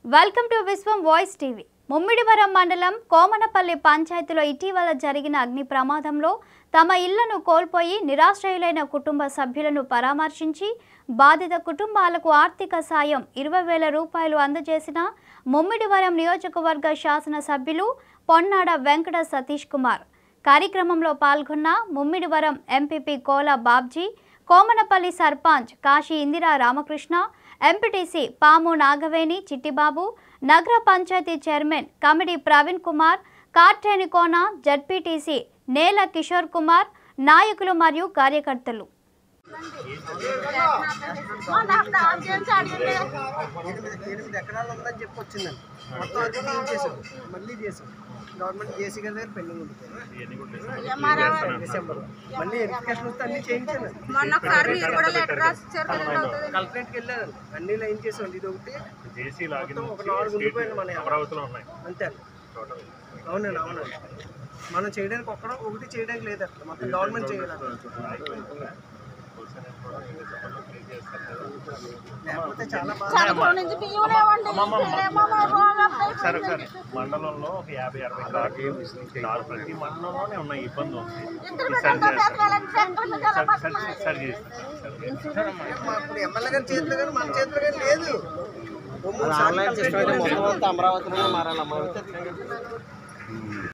Welcome to Vishwam voice TV Mummidivaram మండలం కోమనపల్లి పంచాయతీలో ఇటీవల జరిగిన అగ్ని ప్రమాదంలో తమ ఇళ్లను కోల్పోయి నిరాశ్రయులైన కుటుంబ సభ్యులను పరామర్శించి బాధిత కుటుంబాలకు ఆర్థిక సాయం ఇరవై వేల రూపాయలు అందజేసిన ముమ్మిడివరం నియోజకవర్గ శాసనసభ్యులు పొన్నాడ వెంకట సతీష్ కుమార్ కార్యక్రమంలో పాల్గొన్న ముమ్మిడివరం ఎంపీపీ కోల బాబ్జీ కోమనపల్లి సర్పంచ్ కాశీ ఇందిరా రామకృష్ణ ఎంపీటీసీ పాము నాగవేణి చిట్టిబాబు నగర పంచాయతీ చైర్మన్ కమిడి ప్రవీణ్ కుమార్ కార్టేనికోన జడ్పీటీసీ నేల కిషోర్ కుమార్ నాయకులు మరియు కార్యకర్తలు ఎనిమిది ఎనిమిది ఎకరాలు ఉందని చెప్పి వచ్చిందండి మొత్తం అది తీయించేసాం మళ్ళీ చేసాం గవర్నమెంట్ జేసీ గారి దగ్గర పెండింగ్ ఉంది డిసెంబర్ మళ్ళీ వెరిఫికేషన్ వస్తే అన్ని చేయించాను మొన్న ఒకసారి మీరు కూడా లెటర్ రాసి ఇచ్చారు కదండి అవుతుంది కలెక్టరేట్కి వెళ్ళాను అన్ని లైన్ చేసాం ఇది ఒకటి జేసీ లాగిన్ మొత్తం ఒక నాలుగు ఉండిపోయింది మన అమరావతిలో ఉన్నాయి అంతే అండి అవునండి అవునండి మనం చేయడానికి ఒక్కడ ఒకటి చేయడానికి లేదు అట్లా మొత్తం గవర్నమెంట్ చేయాలి లేకపోతే చాలా బాగా సంవత్సరం నుంచి బియ్యం లేవండి ఏమో రోగం సరే సరే మండలంలో ఒక యాభై అరవై కార్డులు నాలుగు ప్రతి మండలంలోనే ఉన్నాయి ఇబ్బంది ఉంది ఇద్దరు సరి బిడ్డలతో చేస్తాం పెద్దవాళ్ళని సెంటర్ మీద ఎలా సరి సరి సరి చేస్తాం మా ఇప్పుడు ఎమ్మెల్యే గారి చేతిలో కానీ మన చేతిలో కానీ లేదు ఓ మూడు సార్లు కలెక్టరేట్కి వెళ్ళాను. అమరావతిలో మారాలి అమరావతి